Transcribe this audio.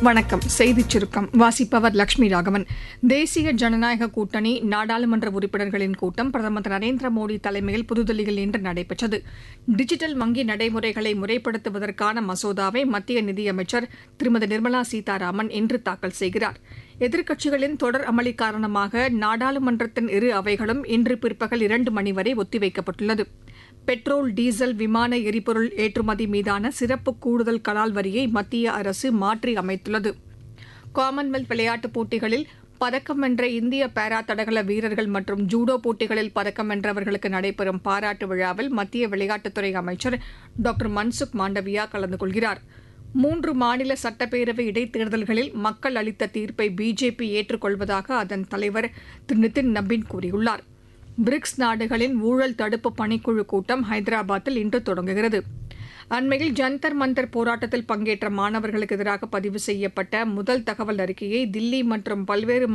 வணக்கம் செய்திச் சுருக்கம் வாசிப்பவர் லட்சுமி ராகவன் தேசிய ஜனநாயக கூட்டணி நாடாளுமன்ற உறுப்பினர்களின் கூட்டம் பிரதமர் திரு நரேந்திர மோடி தலைமையில் புதுதில்லியில் இன்று நடைபெற்றது டிஜிட்டல் வங்கி நடைமுறைகளை முறைப்படுத்துவதற்கான மசோதாவை மத்திய நிதியமைச்சர் திருமதி நிர்மலா சீதாராமன் இன்று தாக்கல் செய்கிறார் எதிர்க்கட்சிகளின் தொடர் அமளி காரணமாக நாடாளுமன்றத்தின் இரு அவைகளும் இன்று பிற்பகல் இரண்டு மணி வரை ஒத்திவைக்கப்பட்டுள்ளது பெட்ரோல் டீசல் விமான எரிபொருள் ஏற்றுமதி மீதான சிறப்பு கூடுதல் கலால் வரியை மத்திய அரசு மாற்றி அமைத்துள்ளது காமன்வெல்த் விளையாட்டுப் போட்டிகளில் பதக்கம் வென்ற இந்திய பாரா தடகள வீரர்கள் மற்றும் ஜூடோ போட்டிகளில் பதக்கம் வென்றவர்களுக்கு நடைபெறும் பாராட்டு விழாவில் மத்திய விளையாட்டுத்துறை அமைச்சர் டாக்டர் மன்சுக் மாண்டவியா கலந்து கொள்கிறார் மூன்று மாநில சட்டப்பேரவை இடைத்தேர்தல்களில் மக்கள் அளித்த தீர்ப்பை பிஜேபி ஏற்றுக்கொள்வதாக அதன் தலைவர் திரு நிதின் நபின் கூறியுள்ளார் பிரிக்ஸ் நாடுகளின் ஊழல் தடுப்பு பணிக்குழு கூட்டம் ஹைதராபாத்தில் இன்று தொடங்குகிறது அண்மையில் ஜந்தர் மந்தர் போராட்டத்தில் பங்கேற்ற மாணவர்களுக்கு எதிராக பதிவு செய்யப்பட்ட முதல் தகவல் அறிக்கையை தில்லி மற்றும் பல்வேறு